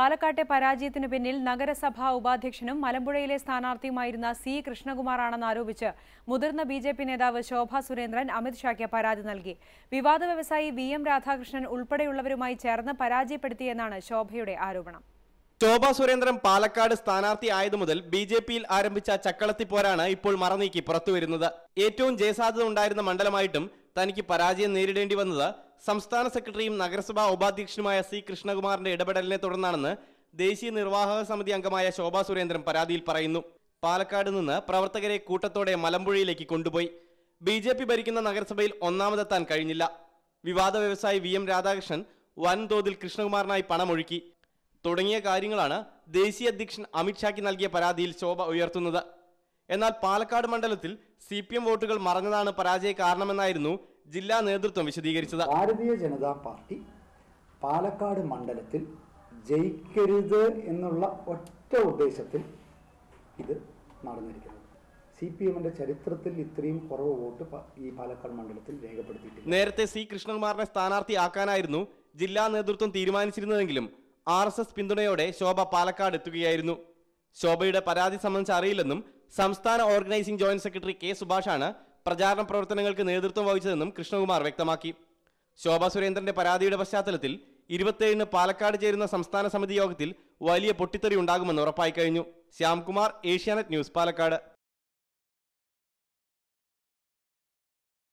പാലക്കാട്ടെ പരാജയത്തിന് പിന്നിൽ നഗരസഭാ ഉപാധ്യക്ഷനും മലമ്പുഴയിലെ സ്ഥാനാർത്ഥിയുമായിരുന്ന സി കൃഷ്ണകുമാറാണെന്ന് ആരോപിച്ച് മുതിർന്ന ബി ജെ പി നേതാവ് ശോഭ സുരേന്ദ്രൻ അമിത്ഷായ്ക്ക് പരാതി നൽകി വിവാദ വ്യവസായി വി എം രാധാകൃഷ്ണൻ ഉൾപ്പെടെയുള്ളവരുമായി ചേർന്ന് പരാജയപ്പെടുത്തിയെന്നാണ് ശോഭയുടെ ആരോപണം ശോഭാ സുരേന്ദ്രൻ പാലക്കാട് സ്ഥാനാർത്ഥി ആയതു മുതൽ ബി ജെ പിയിൽ ആരംഭിച്ച ചക്കളത്തിപ്പോരാണ് ഇപ്പോൾ മറനീക്കി പുറത്തുവരുന്നത് ഏറ്റവും ജയസാധ്യത ഉണ്ടായിരുന്ന മണ്ഡലമായിട്ടും തനിക്ക് പരാജയം നേരിടേണ്ടി വന്നത് സംസ്ഥാന സെക്രട്ടറിയും നഗരസഭാ ഉപാധ്യക്ഷനുമായ സി കൃഷ്ണകുമാറിന്റെ ഇടപെടലിനെ തുടർന്നാണെന്ന് ദേശീയ നിർവാഹക സമിതി അംഗമായ ശോഭാ സുരേന്ദ്രൻ പരാതിയിൽ പറയുന്നു പാലക്കാട് നിന്ന് പ്രവർത്തകരെ കൂട്ടത്തോടെ മലമ്പുഴയിലേക്ക് കൊണ്ടുപോയി ബി ജെ പി ഭരിക്കുന്ന നഗരസഭയിൽ ഒന്നാമതെത്താൻ കഴിഞ്ഞില്ല വിവാദ വ്യവസായി വി എം രാധാകൃഷ്ണൻ വൻതോതിൽ കൃഷ്ണകുമാറിനായി പണമൊഴുക്കി തുടങ്ങിയ കാര്യങ്ങളാണ് ദേശീയ അധ്യക്ഷൻ അമിത്ഷായ്ക്ക് നൽകിയ പരാതിയിൽ ശോഭ ഉയർത്തുന്നത് എന്നാൽ പാലക്കാട് മണ്ഡലത്തിൽ സി പി എം വോട്ടുകൾ മറഞ്ഞതാണ് പരാജയ കാരണമെന്നായിരുന്നു ജില്ലാ നേതൃത്വം വിശദീകരിച്ചത് ഭാരതീയ ജനതാ പാർട്ടി പാലക്കാട് മണ്ഡലത്തിൽ ജയിക്കരുത് എന്നുള്ള ഒറ്റ ഉദ്ദേശത്തിൽ ഇത് നടന്നിരിക്കുന്നത് സി പി എമ്മിന്റെ ചരിത്രത്തിൽ ഇത്രയും കുറവ് വോട്ട് പ- ഈ പാലക്കാട് മണ്ഡലത്തിൽ രേഖപ്പെടുത്തിയിട്ടില്ല നേരത്തെ സി കൃഷ്ണകുമാറിനെ സ്ഥാനാർത്ഥിയാക്കാനായിരുന്നു ജില്ലാ നേതൃത്വം തീരുമാനിച്ചിരുന്നതെങ്കിലും ആർ എസ് എസ് പിന്തുണയോടെ ശോഭ പാലക്കാട് എത്തുകയായിരുന്നു ശോഭയുടെ പരാതി സംബന്ധിച്ച് അറിയില്ലെന്നും സംസ്ഥാന ഓർഗനൈസിംഗ് ജോയിന്റ് സെക്രട്ടറി കെ സുഭാഷാണ് പ്രചാരണ പ്രവർത്തനങ്ങൾക്ക് നേതൃത്വം വഹിച്ചതെന്നും കൃഷ്ണകുമാർ വ്യക്തമാക്കി ശോഭ സുരേന്ദ്രന്റെ പരാതിയുടെ പശ്ചാത്തലത്തിൽ ഇരുപത്തിയേഴിന് പാലക്കാട് ചേരുന്ന സംസ്ഥാന സമിതി യോഗത്തിൽ വലിയ പൊട്ടിത്തെറി ഉണ്ടാകുമെന്ന് ഉറപ്പായി കഴിഞ്ഞു ശ്യാംകുമാർ ഏഷ്യാനെറ്റ് ന്യൂസ് പാലക്കാട്